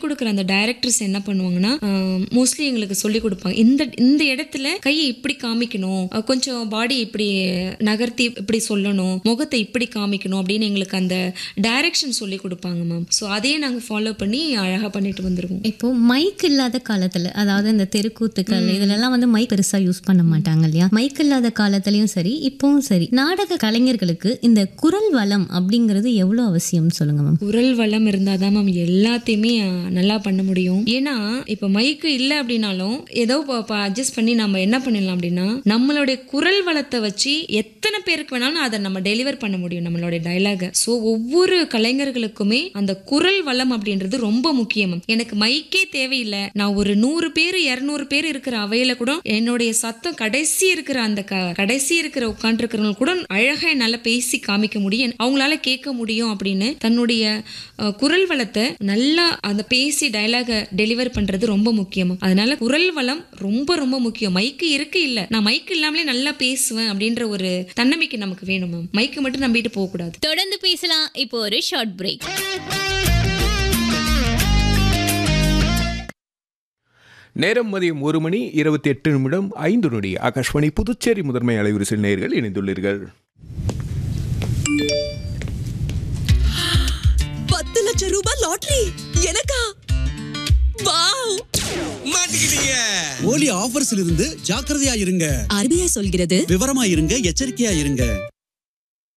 கொடுக்குற அந்த டைரக்டர்ஸ் என்ன பண்ணுவாங்கன்னா மோஸ்ட்லி எங்களுக்கு சொல்லி கொடுப்பாங்க இந்த இந்த இடத்துல கையை இப்படி காமிக்கணும் அஹ் கொஞ்சம் பாடி இப்படி நகர்த்தி இப்படி சொல்லணும் முகத்தை இப்படி காமிக்கணும் அப்படின்னு எங்களுக்கு அந்த டைரக்ஷன் சொல்லி கொடுப்பாங்க மேம் ஸோ அதையே நாங்கள் ஃபாலோ பண்ணி அழகாக பண்ணிட்டு வந்துருவோம் இப்போ மைக் இல்லாத காலத்துல அதாவது இந்த தெருக்கூத்துக்கள் இதுலலாம் வந்து மைக் பெருசா யூஸ் பண்ண மாட்டாங்க இல்லையா மைக் இல்லாத காலத்துலயும் சரி இப்பவும் சரி நாடக கலைஞர்களுக்கு இந்த குரல் வளம் அப்படிங்கிறது எவ்வளவு அவசியம் சொல்லுங்க மேம் குரல் வளம் இருந்தால் தான் மேம் எல்லாத்தையுமே அஹ், நல்லா பண்ண முடியும் ஏன்னா இப்போ மைக்கு இல்லை அப்படின்னாலும் ஏதோ அட்ஜஸ்ட் பண்ணி நம்ம என்ன பண்ணிடலாம் அப்படின்னா நம்மளுடைய குரல் வளத்தை வச்சு எத்தனை பேருக்கு வேணாலும் அதை நம்ம டெலிவர் பண்ண முடியும் நம்மளுடைய டைலாக ஸோ ஒவ்வொரு கலைஞர்களுக்குமே அந்த குரல் வளம் அப்படின்றது ரொம்ப முக்கியம் எனக்கு மைக்கே தேவையில்லை நான் ஒரு நூறு பேர் இரநூறு பேர் இருக்கிற அவையில கூட என்னுடைய சத்தம் கடைசி இருக்கிற அந்த க- கடைசி இருக்கிற உட்காந்துருக்கிறவங்க கூட அழகா என்னால பேசி காமிக்க முடியும் அவங்களால கேட்க முடியும் அப்படின்னு தன்னுடைய அஹ், குரல் வளத்தை நல்லா அந்த பேசி டயலாக டெலிவர் பண்றது ரொம்ப முக்கியம் அதனால குரல் வளம் ரொம்ப ரொம்ப முக்கியம் மைக்கு இருக்கு இல்ல நான் மைக்கு இல்லாமலே நல்லா பேசுவேன் அப்படின்ற ஒரு தன்னம்பிக்கை நமக்கு வேணும் மேம் மைக்கு மட்டும் நம்பிட்டு போக கூடாது தொடர்ந்து பேசலாம் இப்போ ஒரு ஷார்ட் பிரேக் நேரம் மதியம் ஒரு மணி இருபத்தி எட்டு நிமிடம் ஐந்து நொடி ஆகாஷ்வாணி புதுச்சேரி முதன்மை அலைவரிசையில் நேர்கள் இணைந்துள்ளீர்கள் பத்து லட்சம் ரூபாய் லாட்டரி எனக்கா வாவ் மாட்டிக்கிட்டீங்க ஓலி ஆஃபர்ஸ்ல இருந்து ஜாக்கிரதையா இருங்க ஆர்பிஐ சொல்கிறது விவரமா இருங்க எச்சரிக்கையா இருங்க